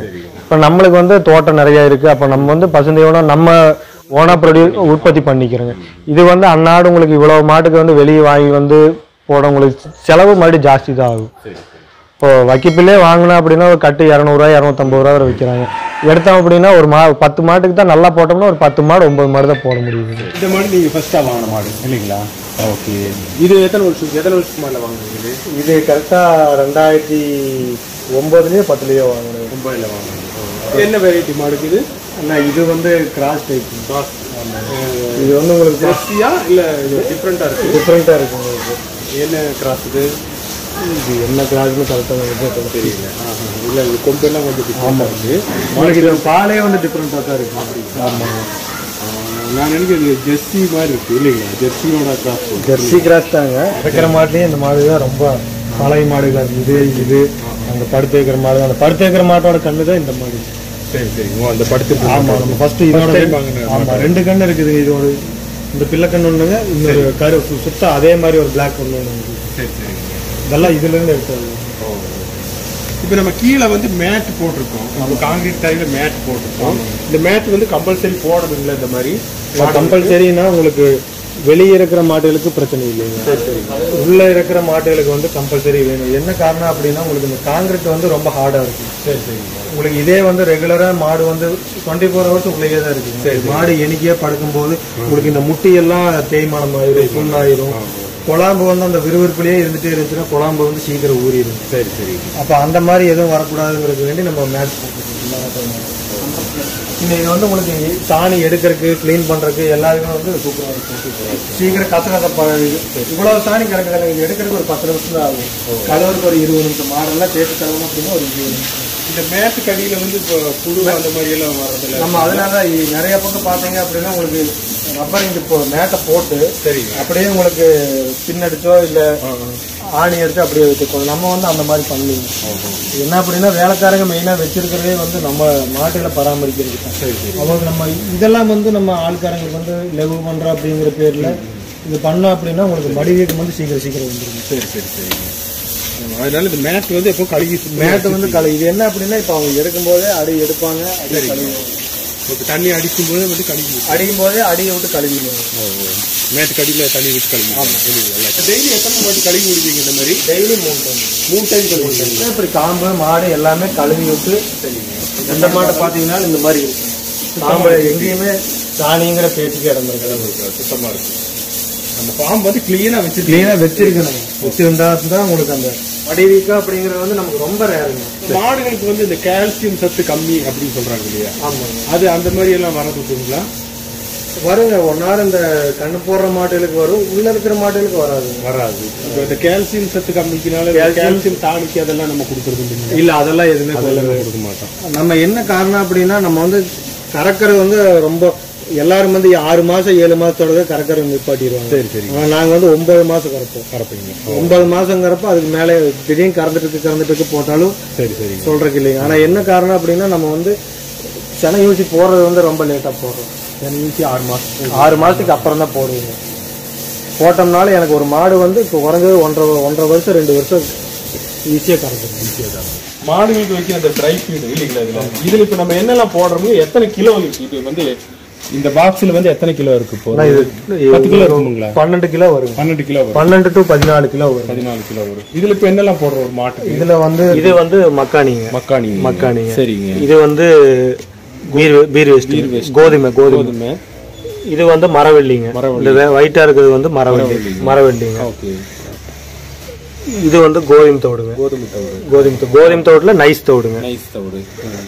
[SPEAKER 1] இப்போ நம்மளுக்கு வந்து தோட்டம் நிறைய இருக்கு அப்போ நம்ம வந்து பசுந்தீவனம் நம்ம ஓனா ப்ரொடியூ உற்பத்தி பண்ணிக்கிறோங்க இது வந்து அன்னாடு உங்களுக்கு இவ்வளவு மாட்டுக்கு வந்து வெளியே வாங்கி வந்து போட உங்களுக்கு செலவு மறுபடியும் ஜாஸ்தி தான் ஆகும் இப்போ வக்கிப்பிலே வாங்கினா அப்படின்னா ஒரு கட்டு இரநூறுவா இரநூத்தம்பது ரூபா வரை விற்கிறாங்க எடுத்தோம் அப்படின்னா ஒரு மா பத்து மாட்டுக்கு தான் நல்லா போட்டோம்னா ஒரு பத்து மாடு ஒன்பது மாடு தான் போட முடியுது
[SPEAKER 3] இந்த மாடு நீங்க ஃபர்ஸ்டா வாங்கின மாடு இல்லைங்களா ஓகே இது எத்தனை வருஷம் எத்தனை வருஷத்துக்கு மேல வாங்குனீங்க
[SPEAKER 1] இது கரெக்டாக ரெண்டாயிரத்தி ஒம்பதுலேயோ பத்துலேயோ வாங்கினது
[SPEAKER 3] மும்பைல வாங்கினீங்க என்ன வெரைட்டி மாடுக்கு இது
[SPEAKER 1] அண்ணா இது வந்து கிராஸ் டைப்
[SPEAKER 3] கிராஸ்
[SPEAKER 1] இது வந்து உங்களுக்கு
[SPEAKER 3] ஜெர்சியா இல்ல டிஃப்ரெண்டா இருக்கு
[SPEAKER 1] டிஃப்ரெண்ட்டாக இருக்கு உங்களுக்கு
[SPEAKER 3] என்ன கிராஸ் இது
[SPEAKER 1] இது என்ன கிராஸ்னு கரெக்டாக
[SPEAKER 3] தெரியல ஆஹா. இல்ல இது கொம்பெல்லாம் கொஞ்சம் டிஃப்ரெண்டா இருக்கு
[SPEAKER 1] உங்களுக்கு இது பாலே வந்து டிஃப்ரெண்ட்டாக தான் இருக்கு ஆமாம்
[SPEAKER 3] நான் நினைக்கிறது ஜெர்சி மாதிரி இருக்கு இல்லைங்களா ஜெர்சியோட கிராஸ்
[SPEAKER 1] ஜெர்சி கிராஸ் தாங்க இருக்கிற மாட்லேயே இந்த மாடு தான் ரொம்ப பழைய மாடுகள் இது இது அந்த படுத்து வைக்கிற மாடு அந்த படுத்து வைக்கிற மாட்டோட கண்ணு தான் இந்த மாடு
[SPEAKER 3] சரி சரி ஓ அந்த படுத்து
[SPEAKER 1] ஆமா நம்ம ஃபர்ஸ்ட் இதோட
[SPEAKER 3] time வாங்குன
[SPEAKER 1] ஆமா ரெண்டு கண்ணு இருக்குது இது ஒரு இந்த பிள்ளை கண்ணு ஒண்ணுங்க இன்னொரு கரு சு- சுத்தா அதே மாதிரி ஒரு பிளாக் ஒண்ணு ஒண்ணு இருக்குது.
[SPEAKER 3] சரி சரி
[SPEAKER 1] இதெல்லாம் இதுல இருந்து எடுத்தது
[SPEAKER 3] இப்போ நம்ம கீழே வந்து மேட் போட்டிருக்கோம் நம்ம காங்கிரீட் டைல மேட் போட்டிருக்கோம் இந்த மேட் வந்து கம்பல்சரி போடணுங்களா இந்த மாதிரி
[SPEAKER 1] கம்பல்சரினா உங்களுக்கு வெளியே இருக்கிற மாடுகளுக்கு பிரச்சனை இல்லைங்க
[SPEAKER 3] சரி சரி
[SPEAKER 1] உள்ள இருக்கிற மாடுகளுக்கு வந்து கம்பல்சரி வேணும் என்ன காரணம் அப்படின்னா உங்களுக்கு இந்த காங்கிரீட் வந்து ரொம்ப ஹார்டா இருக்கு
[SPEAKER 3] சரி சரி
[SPEAKER 1] உங்களுக்கு இதே வந்து ரெகுலரா மாடு வந்து டுவெண்ட்டி ஃபோர் ஹவர்ஸ் உள்ளே தான் இருக்கு மாடு எண்ணிக்கையா படுக்கும்போது உங்களுக்கு இந்த முட்டி எல்லாம் தேய்மானம் ஆயிரும் புண்ணாயிரும் குழாம்பு வந்து அந்த விறுவிறுப்புலயே இருந்துட்டே இருந்துச்சுன்னா குழாம்பு வந்து சீக்கிரம் ஊறிடும்
[SPEAKER 3] சரி சரி
[SPEAKER 1] அப்ப அந்த மாதிரி எதுவும் வரக்கூடாதுங்கிறதுக்கு வேண்டி நம்ம மேட் போட்டுருக்கோம் இந்த இது வந்து உங்களுக்கு சாணி எடுக்கிறதுக்கு க்ளீன் பண்றதுக்கு எல்லாருமே வந்து சூப்பரா இருக்கும் சீக்கிரம் கச கசப்பா இவ்வளவு சாணி கிடக்குது இது எடுக்கிறதுக்கு ஒரு பத்து நிமிஷம் தான் ஆகும் கலவருக்கு ஒரு இருபது நிமிஷம் மாடெல்லாம் சேர்த்து கலவணும் அப்படின்னா ஒரு இருபது நிமிஷம்
[SPEAKER 3] இந்த மேட்டு கடியில வந்து இப்போ புழு அந்த மாதிரி எல்லாம் வர்றதில்ல
[SPEAKER 1] நம்ம அதனால இ- நிறைய பக்கம் பாத்தீங்க அப்படின்னா உங்களுக்கு ரப்பர் இங்க இப்போ மேட்டை போட்டு
[SPEAKER 3] சரிங்க
[SPEAKER 1] அப்படியே உங்களுக்கு பின்னடிச்சோ இல்ல ஆணி அடிச்சு அப்படியே வச்சுக்கணும் நம்ம வந்து அந்த மாதிரி பண்ணீங்க என்ன அப்படின்னா வேலைக்காரங்க மெயினா வச்சிருக்கிறதே வந்து நம்ம மாட்டுல பராமரிக்கிறது தான்
[SPEAKER 3] சரி சரி
[SPEAKER 1] அவங்க நம்ம இதெல்லாம் வந்து நம்ம ஆள்காரங்களுக்கு வந்து லெவு பண்றோம் அப்படிங்கிற பேர்ல இது பண்ணோம் அப்படின்னா உங்களுக்கு மடிவீக்கம் வந்து சீக்கிரம் சீக்கிரம் வந்துடும்
[SPEAKER 3] சரி சரி சரிங்க அதனால இந்த மேட் வந்து எப்போ கழுகி
[SPEAKER 1] மேட்டு வந்து கலை இது என்ன அப்படின்னா இப்போ அவங்க எடுக்கும்போதே அடி எடுப்பாங்க அடி கழுவி
[SPEAKER 3] இப்போ தண்ணி அடிக்கும் போது வந்து கழுகி
[SPEAKER 1] அடிக்கும் போதே அடியை விட்டு கழுவிடுவாங்க
[SPEAKER 3] மேட்டு கடியில தண்ணி விட்டு கழுகி டெய்லி எத்தனை வாட்டி கழுவி விடுவீங்க இந்த மாதிரி
[SPEAKER 1] டெய்லி மூணு டைம்
[SPEAKER 3] மூணு டைம் கழுவி
[SPEAKER 1] இப்படி காம்பு மாடு எல்லாமே கழுவி விட்டு எந்த மாட்டை பார்த்தீங்கன்னா இந்த மாதிரி இருக்கும் காம்பு எங்கேயுமே சாணிங்கிற பேச்சுக்கு இடம் இருக்காது
[SPEAKER 3] சுத்தமா இருக்கு நம்ம ஃபார்ம் வந்து கிளீனா வச்சு
[SPEAKER 1] கிளீனா வச்சிருக்கணும் வச்சிருந்தா தான் உங்களுக்கு அந்த மடிவீக்கா அப்படிங்கிறது வந்து நமக்கு ரொம்ப ரேருங்க
[SPEAKER 3] மாடுகளுக்கு வந்து இந்த கால்சியம் சத்து கம்மி அப்படின்னு சொல்றாங்க இல்லையா
[SPEAKER 1] ஆமாங்க
[SPEAKER 3] அது அந்த மாதிரி எல்லாம் வரதுங்களா
[SPEAKER 1] வருங்க ஒரு நாள் இந்த கண்ணு போடுற மாட்டுகளுக்கு வரும் உள்ள இருக்கிற மாட்டுகளுக்கு வராது
[SPEAKER 3] வராது இப்போ இந்த கால்சியம் சத்து கம்மிக்குனால கால்சியம் டானிக் அதெல்லாம் நம்ம கொடுக்கறது இல்லைங்க
[SPEAKER 1] இல்ல அதெல்லாம் எதுவுமே
[SPEAKER 3] அதெல்லாம் கொடுக்க மாட்டோம்
[SPEAKER 1] நம்ம என்ன காரணம் அப்படின்னா நம்ம வந்து கறக்கிறது வந்து ரொம்ப எல்லாரும் வந்து ஆறு மாசம் ஏழு மாசத்தோட கறக்கிற நிப்பாட்டிடுவாங்க
[SPEAKER 3] சரி சரி
[SPEAKER 1] ஆனா நாங்க வந்து ஒன்பது மாசம் கறப்போம்
[SPEAKER 3] கறப்பீங்க
[SPEAKER 1] ஒன்பது மாசங்கிறப்ப அதுக்கு மேலே திடீர்னு கறந்துட்டு இருக்கு கறந்துட்டு இருக்கு போட்டாலும்
[SPEAKER 3] சரி சரிங்க
[SPEAKER 1] சொல்றதுக்கு இல்லைங்க ஆனா என்ன காரணம் அப்படின்னா நம்ம வந்து சென ஊசி போடுறது வந்து ரொம்ப லேட்டா போடுறோம்
[SPEAKER 3] ஈஸி ஆறு மாசம்
[SPEAKER 1] ஆறு மாசத்துக்கு அப்புறம் தான் போடுவீங்க போட்டோம்னால எனக்கு ஒரு மாடு வந்து இப்போ குறைஞ்சது ஒன்றரை ஒன்றரை வருஷம் ரெண்டு வருஷம் ஈஸியா கறந்துடும்
[SPEAKER 3] மாடுகளுக்கு வைக்கிற அந்த ட்ரை ஃபீடு இல்லைங்களா இதுல இதுல இப்ப நம்ம என்னெல்லாம் போடுறோமோ எத்தனை கிலோ இருக்கு இது வந்து இந்த பாக்ஸ்ல வந்து எத்தனை கிலோ இருக்கு இப்போ
[SPEAKER 1] இது
[SPEAKER 3] பத்து கிலோ இருக்குங்களா
[SPEAKER 1] பன்னெண்டு கிலோ வருங்க
[SPEAKER 3] பன்னெண்டு கிலோ வரும்
[SPEAKER 1] பன்னெண்டு டு பதினாலு கிலோ வரும்
[SPEAKER 3] பதினாலு கிலோ வரும் இதுல இப்ப என்னெல்லாம் போடுறோம் ஒரு மாட்டுக்கு
[SPEAKER 1] இதுல வந்து இது வந்து மக்கானிங்க
[SPEAKER 3] மக்காணி
[SPEAKER 1] மக்காணிங்க
[SPEAKER 3] சரிங்க
[SPEAKER 1] இது வந்து பீர் பீர் வேஸ்ட் கோதுமை கோதுமை
[SPEAKER 3] கோதுமை
[SPEAKER 1] இது வந்து மரவள்ளிங்க இந்த வே- ஒயிட்டா இருக்கிறது வந்து மரவள்ளி மரவள்ளிங்க
[SPEAKER 3] ஓகே
[SPEAKER 1] இது வந்து கோதுமை தோடுங்க
[SPEAKER 3] கோதுமை தவிடு
[SPEAKER 1] கோதுமை தோடு கோதுமை தோடுல நைஸ் தோடுங்க
[SPEAKER 3] நைஸ் தவிடு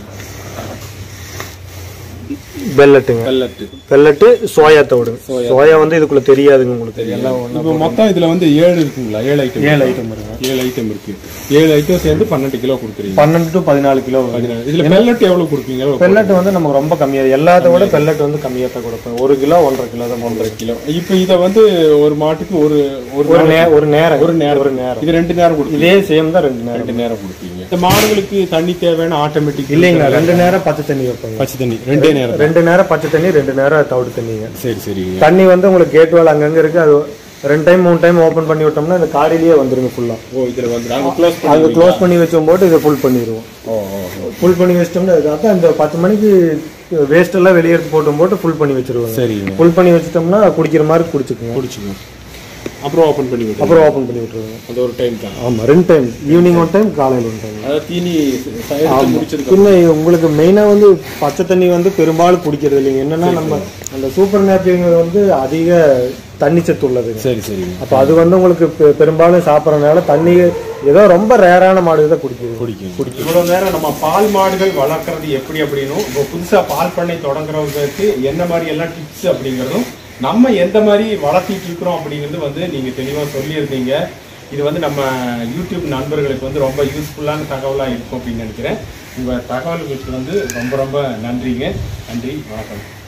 [SPEAKER 1] பெல்லட்டுங்க
[SPEAKER 3] கல்லட்டு
[SPEAKER 1] பெல்லட்டு சோயா தோடுங்க சோயா வந்து இதுக்குள்ள தெரியாதுங்க உங்களுக்கு எல்லாம்
[SPEAKER 3] இப்போ மொத்தம் இதுல வந்து ஏழு இருக்குங்களா ஏழு ஐட்டம் ஏழு ஐட்டம் இருக்கு ஏழு ஐட்டம் இருக்கு ஏழு ஐட்டம் சேர்ந்து பன்னெண்டு கிலோ கொடுக்குறீங்க
[SPEAKER 1] பன்னெண்டு டு பதினாலு கிலோ வரும்
[SPEAKER 3] பதினாலு. இதுல பெல்லட் எவ்வளவு கொடுப்பீங்க எவ்வளவு
[SPEAKER 1] பெல்லட் வந்து நமக்கு ரொம்ப கம்மியா எல்லாத்த விட பெல்லட் வந்து கம்மியா தான் கொடுப்பேன் ஒரு கிலோ ஒன்றரை கிலோ தான் ஒன்றரை
[SPEAKER 3] கிலோ இப்போ இத வந்து ஒரு மாட்டுக்கு ஒரு ஒரு
[SPEAKER 1] ஒரு நே ஒரு நேரம்
[SPEAKER 3] ஒரு நேரம்
[SPEAKER 1] ஒரு நேரம்
[SPEAKER 3] இது ரெண்டு நேரம் கொடுப்பீங்க
[SPEAKER 1] இதே சேம் தான் ரெண்டு நேரம்
[SPEAKER 3] ரெண்டு நேரம் கொடுப்பீங்க இந்த மாடுகளுக்கு தண்ணி தேவையான ஆட்டோமேட்டிக்
[SPEAKER 1] இல்லைங்க ரெண்டு நேரம் பச்சை தண்ணி வைப்பாங்க
[SPEAKER 3] பச்சை தண்ணி ரெண்டே நேரம்
[SPEAKER 1] ரெண்டு நேரம் பச்சை தண்ணி ரெண்டு நேரம் தவிடு தண்ணிங்க
[SPEAKER 3] சரி சரிங்க
[SPEAKER 1] தண்ணி வந்து உங்களுக்கு கேட் வால் அங்கங்க இருக்கு அது ரெண்டு டைம் மூணு டைம் ஓப்பன் பண்ணி விட்டோம்னா இந்த காடிலேயே வந்துருங்க ஃபுல்லா
[SPEAKER 3] ஓ இதுல வந்து நாங்க க்ளோஸ்
[SPEAKER 1] அது க்ளோஸ் பண்ணி வச்சோம் போட்டு இதை ஃபுல் பண்ணிடுவோம்
[SPEAKER 3] ஓ ஓ
[SPEAKER 1] ஃபுல் பண்ணி வச்சிட்டோம்னா அதுக்காக இந்த பத்து மணிக்கு வேஸ்ட் எல்லாம் வெளியே எடுத்து போட்டும் போட்டு ஃபுல் பண்ணி வச்சிருவாங்க
[SPEAKER 3] சரிங்க
[SPEAKER 1] ஃபுல் பண்ணி வச்சிட்டோம்னா குடிக்கிற மாதிரி குடிச்சுக்குங்க
[SPEAKER 3] குடிச்சுங்க அப்புறம் ஓபன் பண்ணி விட்டு
[SPEAKER 1] அப்புறம் ஓப்பன் பண்ணி விட்டுருவாங்க
[SPEAKER 3] அந்த ஒரு டைம் தான்
[SPEAKER 1] ஆமா ரெண்டு டைம் ஈவினிங் ஒன் டைம் காலையில் ஒன் டைம்
[SPEAKER 3] அதாவது தீனி எடுத்து முடிச்சதுக்கு
[SPEAKER 1] பின்ன உங்களுக்கு மெயினா வந்து பச்சை தண்ணி வந்து பெரும்பாலும் குடிக்கிறது இல்லைங்க என்னன்னா நம்ம அந்த சூப்பர் நேப்பிங்கிறது வந்து அதிக தண்ணி சத்து உள்ளதுங்க
[SPEAKER 3] சரி சரிங்க
[SPEAKER 1] அப்போ அது வந்து உங்களுக்கு பெ- பெரும்பாலும் சாப்பிட்றதுனால தண்ணி ஏதோ ரொம்ப ரேரான மாடு தான் குடிக்குது
[SPEAKER 3] குடிக்கும் இவ்வளவு நேரம் நம்ம பால் மாடுகள் வளர்க்கறது எப்படி அப்படின்னும் இப்போ புதுசா பால் பண்ணை தொடங்குறவங்களுக்கு என்ன மாதிரி எல்லாம் டிப்ஸ் அப்படிங்கிறதும் நம்ம எந்த மாதிரி வளர்த்திட்டு இருக்கிறோம் அப்படிங்கிறது வந்து நீங்க தெளிவா சொல்லியிருந்தீங்க இது வந்து நம்ம யூடியூப் நண்பர்களுக்கு வந்து ரொம்ப யூஸ்ஃபுல்லான தகவலா இருக்கும் அப்படின்னு நினைக்கிறேன் உங்க தகவல்களுக்கு வந்து ரொம்ப ரொம்ப நன்றிங்க நன்றி வணக்கம்